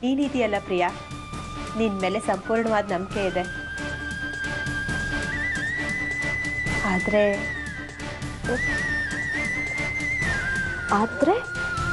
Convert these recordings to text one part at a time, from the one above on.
ನೀನಿದೆಯಲ್ಲ ಪ್ರಿಯಾ ನಿನ್ನ ಮೇಲೆ ಸಂಪೂರ್ಣವಾದ ನಂಬಿಕೆ ಇದೆ ಆದರೆ ಆದರೆ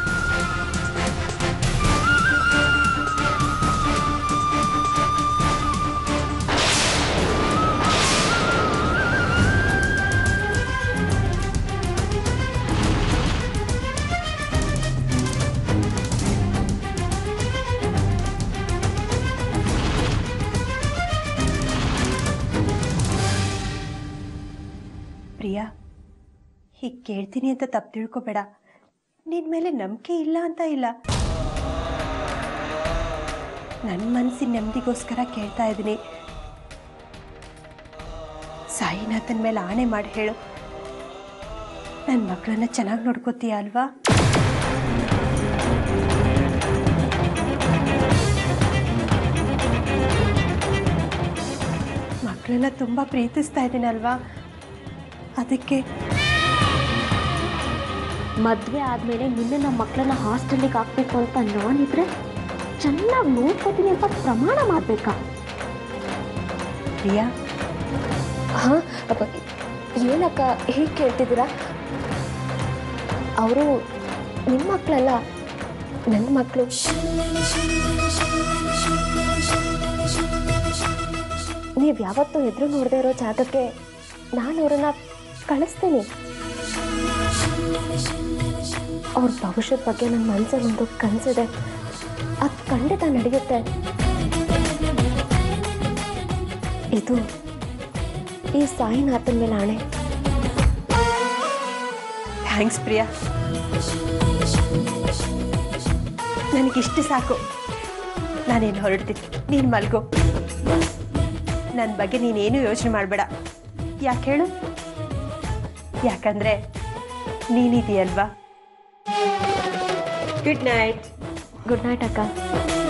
ಪ್ರಿಯಾ ಹೀಗೆ ಕೇಳ್ತೀನಿ ಅಂತ ತಪ್ಪು ತಿಳ್ಕೊಬೇಡ ನಿನ್ನ ಮೇಲೆ ನಂಬಿಕೆ ಇಲ್ಲ ಅಂತ ಇಲ್ಲ ನನ್ನ ಮನಸ್ಸಿನ ನೆಮ್ಮದಿಗೋಸ್ಕರ ಕೇಳ್ತಾ ಇದ್ದೀನಿ ಸಾಯಿನಾಥನ್ ಮೇಲೆ ಆಣೆ ಮಾಡಿ ಹೇಳು ನನ್ನ ಮಕ್ಕಳನ್ನ ಚೆನ್ನಾಗಿ ನೋಡ್ಕೋತೀಯ ಅಲ್ವಾ ಮಕ್ಕಳನ್ನ ತುಂಬ ಪ್ರೀತಿಸ್ತಾ ಇದ್ದೀನಲ್ವಾ ಅದಕ್ಕೆ ಮದುವೆ ಆದಮೇಲೆ ನಿನ್ನೆ ನಮ್ಮ ಮಕ್ಕಳನ್ನ ಹಾಸ್ಟೆಲಿಗೆ ಹಾಕ್ಬೇಕು ಅಂತ ನಾನಿದ್ರೆ ಚೆನ್ನಾಗಿ ನೋಡ್ಕೋತೀನಿ ಅಂತ ಪ್ರಮಾಣ ಮಾಡಬೇಕಾ ಪ್ರಿಯಾ ಹಾಂ ಏನಕ್ಕ ಹೇಗೆ ಕೇಳ್ತಿದ್ದೀರಾ ಅವರು ನಿಮ್ಮ ಮಕ್ಕಳಲ್ಲ ನನ್ನ ಮಕ್ಕಳು ನೀವು ಯಾವತ್ತೂ ಎದುರು ನೋಡದೇ ಇರೋ ಜಾಗಕ್ಕೆ ನಾನು ಅವ್ರನ್ನ ಕಳಿಸ್ತೀನಿ ಅವ್ರ ಭವಿಷ್ಯದ ಬಗ್ಗೆ ನನ್ನ ಮನಸ್ಸಲ್ಲಿ ಒಂದು ಕನಸಿದೆ ಅದು ಖಂಡಿತ ನಡೆಯುತ್ತೆ ಇದು ಈ ಸಾಯಿನಾಥನ ಮೇಲೆ ಆಣೆ ಥ್ಯಾಂಕ್ಸ್ ಪ್ರಿಯಾ ನನಗಿಷ್ಟು ಸಾಕು ನಾನೇನು ಹೊರಡ್ತೀನಿ ನೀನು ಮಲ್ಗೋ ನನ್ನ ಬಗ್ಗೆ ನೀನೇನು ಯೋಚನೆ ಮಾಡಬೇಡ ಯಾಕೆ ಹೇಳು ಯಾಕಂದರೆ ನೀನಿದೆಯಲ್ವಾ ಗುಡ್ ನೈಟ್ ಗುಡ್ ನೈಟ್ ಅಕ್ಕ